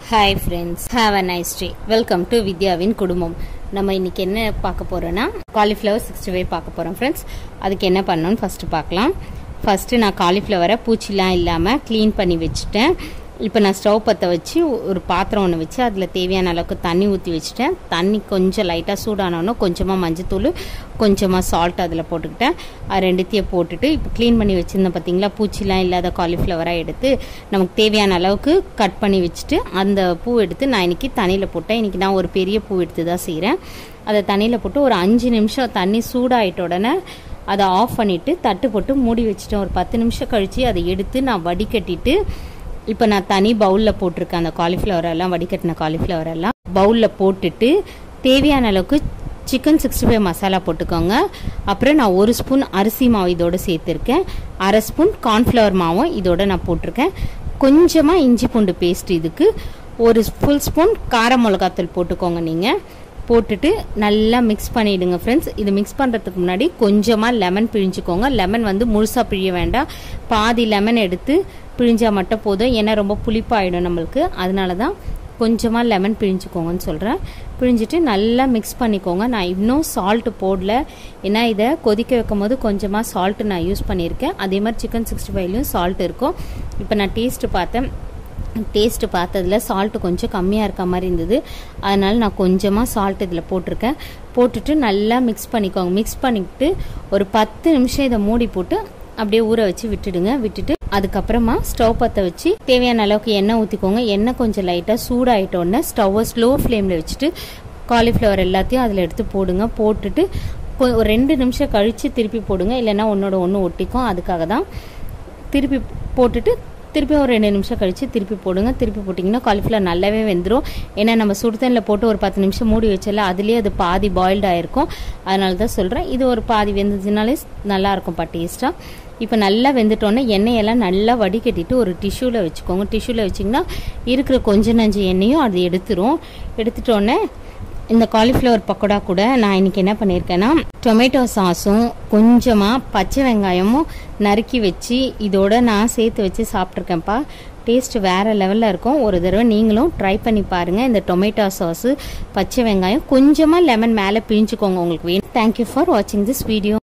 hi friends have a nice day welcome to வித்யாவின் குடும்பம் நம்ம இன்னைக்கு என்ன பார்க்க போறோம்னா காலிஃப்ளவர் சிக்ஸ்டி ஃபைவ் பார்க்க போறோம் ஃப்ரெண்ட்ஸ் அதுக்கு என்ன பண்ணணும்னு ஃபர்ஸ்ட் பார்க்கலாம் ஃபர்ஸ்ட் நான் காலிஃப்ளவரை பூச்சிலாம் இல்லாமல் க்ளீன் பண்ணி வச்சுட்டேன் இப்போ நான் ஸ்டவ் பற்ற வச்சு ஒரு பாத்திரம் ஒன்று வச்சு அதில் தேவையான அளவுக்கு தண்ணி ஊற்றி வச்சுட்டேன் தண்ணி கொஞ்சம் லைட்டாக சூடானோன்னு கொஞ்சமாக மஞ்சத்தூள் கொஞ்சமாக சால்ட் அதில் போட்டுக்கிட்டேன் அது ரெண்டுத்தையும் போட்டுட்டு இப்போ க்ளீன் பண்ணி வச்சுருந்தேன் பார்த்தீங்களா பூச்சிலாம் இல்லாத காலிஃப்ளவராக எடுத்து நமக்கு தேவையான அளவுக்கு கட் பண்ணி வச்சுட்டு அந்த பூ எடுத்து நான் இன்னைக்கு தண்ணியில் போட்டேன் இன்னைக்கு நான் ஒரு பெரிய பூ எடுத்து தான் செய்கிறேன் அதை தண்ணியில் போட்டு ஒரு அஞ்சு நிமிஷம் தண்ணி சூடாயிட்ட உடனே அதை ஆஃப் பண்ணிவிட்டு தட்டு போட்டு மூடி வச்சுட்டேன் ஒரு பத்து நிமிஷம் கழித்து அதை எடுத்து நான் வடிகட்டிட்டு இப்போ நான் தனி பவுலில் போட்டிருக்கேன் அந்த காலிஃப்ளவர் எல்லாம் வடிகட்டின காலிஃப்ளவர் எல்லாம் பவுலில் போட்டுட்டு தேவையான அளவுக்கு சிக்கன் சிக்ஸ்டி ஃபைவ் மசாலா போட்டுக்கோங்க அப்புறம் நான் ஒரு ஸ்பூன் அரிசி மாவு இதோட சேர்த்துருக்கேன் அரை ஸ்பூன் கார்ன்ஃப்ளவர் மாவும் இதோட நான் போட்டிருக்கேன் கொஞ்சமாக இஞ்சி பூண்டு பேஸ்ட் இதுக்கு ஒரு ஃபுல் ஸ்பூன் கார மிளகாத்தூள் போட்டுக்கோங்க நீங்கள் போட்டுட்டு நல்லா மிக்ஸ் பண்ணிடுங்க ஃப்ரெண்ட்ஸ் இது மிக்ஸ் பண்ணுறதுக்கு முன்னாடி கொஞ்சமாக லெமன் பிழிஞ்சுக்கோங்க லெமன் வந்து முழுசாக பிழிய வேண்டாம் பாதி லெமன் எடுத்து பிழிஞ்சால் மட்டும் போதும் ஏன்னா ரொம்ப புளிப்பாயிடும் நம்மளுக்கு அதனால தான் கொஞ்சமாக லெமன் பிழிஞ்சுக்கோங்கன்னு சொல்கிறேன் பிழிஞ்சிட்டு நல்லா மிக்ஸ் பண்ணிக்கோங்க நான் இன்னும் சால்ட்டு போடல ஏன்னா இதை கொதிக்க வைக்கும் போது கொஞ்சமாக சால்ட்டு நான் யூஸ் பண்ணியிருக்கேன் அதே மாதிரி சிக்கன் சிக்ஸ்டி ஃபைவ்லையும் சால்ட் இருக்கும் இப்போ நான் டேஸ்ட்டு பார்த்தேன் டேஸ்ட்டு பார்த்ததுல சால்ட்டு கொஞ்சம் கம்மியாக இருக்க மாதிரி இருந்தது அதனால் நான் கொஞ்சமாக சால்ட் இதில் போட்டிருக்கேன் போட்டுட்டு நல்லா மிக்ஸ் பண்ணிக்கோங்க மிக்ஸ் பண்ணிவிட்டு ஒரு பத்து நிமிஷம் இதை மூடி போட்டு அப்படியே ஊற வச்சு விட்டுடுங்க விட்டுட்டு அதுக்கப்புறமா ஸ்டவ் பற்ற வச்சு தேவையான அளவுக்கு எண்ணெய் ஊற்றிக்கோங்க எண்ணெய் கொஞ்சம் லைட்டாக சூடாயிட்டோன்னே ஸ்டவ்வை ஸ்லோ ஃப்ளேமில் வச்சுட்டு காலிஃப்ளவர் எல்லாத்தையும் அதில் எடுத்து போடுங்க போட்டுட்டு ஒரு ரெண்டு நிமிஷம் கழித்து திருப்பி போடுங்க இல்லைன்னா ஒன்றோட ஒன்று ஒட்டிக்கும் அதுக்காக தான் திருப்பி போட்டுட்டு திருப்பி ஒரு ரெண்டு நிமிஷம் கழித்து திருப்பி போடுங்க திருப்பி போட்டிங்கன்னா காலிஃப்ளவர் நல்லாவே வெந்துடும் ஏன்னா நம்ம சுடுதண்ணில் போட்டு ஒரு பத்து நிமிஷம் மூடி வச்சல அதுலேயே அது பாதி பாயில்டு ஆயிருக்கும் அதனால தான் சொல்கிறேன் இது ஒரு பாதி வெந்ததுனாலே நல்லா இருக்கும்ப்பா டேஸ்ட்டாக இப்போ நல்லா வெந்துட்டோன்னே எண்ணெயெல்லாம் நல்லா வடிகட்டிட்டு ஒரு டிஷ்யூவில் வச்சுக்கோங்க டிஷ்யூவில் வச்சிங்கன்னா இருக்கிற கொஞ்ச நஞ்சு எண்ணெயும் அது எடுத்துரும் எடுத்துட்டோன்னே இந்த காலிஃப்ளவர் பக்கோடா கூட நான் இன்னைக்கு என்ன பண்ணியிருக்கேன்னா டொமேட்டோ சாஸும் கொஞ்சமாக பச்சை வெங்காயமும் நறுக்கி வச்சு இதோட நான் சேர்த்து வச்சு சாப்பிட்ருக்கேன்ப்பா டேஸ்ட் வேறு லெவலில் இருக்கும் ஒரு தடவை நீங்களும் ட்ரை பண்ணி பாருங்கள் இந்த டொமேட்டோ சாஸு பச்சை வெங்காயம் கொஞ்சமாக லெமன் மேலே பிழிஞ்சுக்கோங்க உங்களுக்கு வேணும் தேங்க்யூ ஃபார் வாட்சிங் திஸ் வீடியோ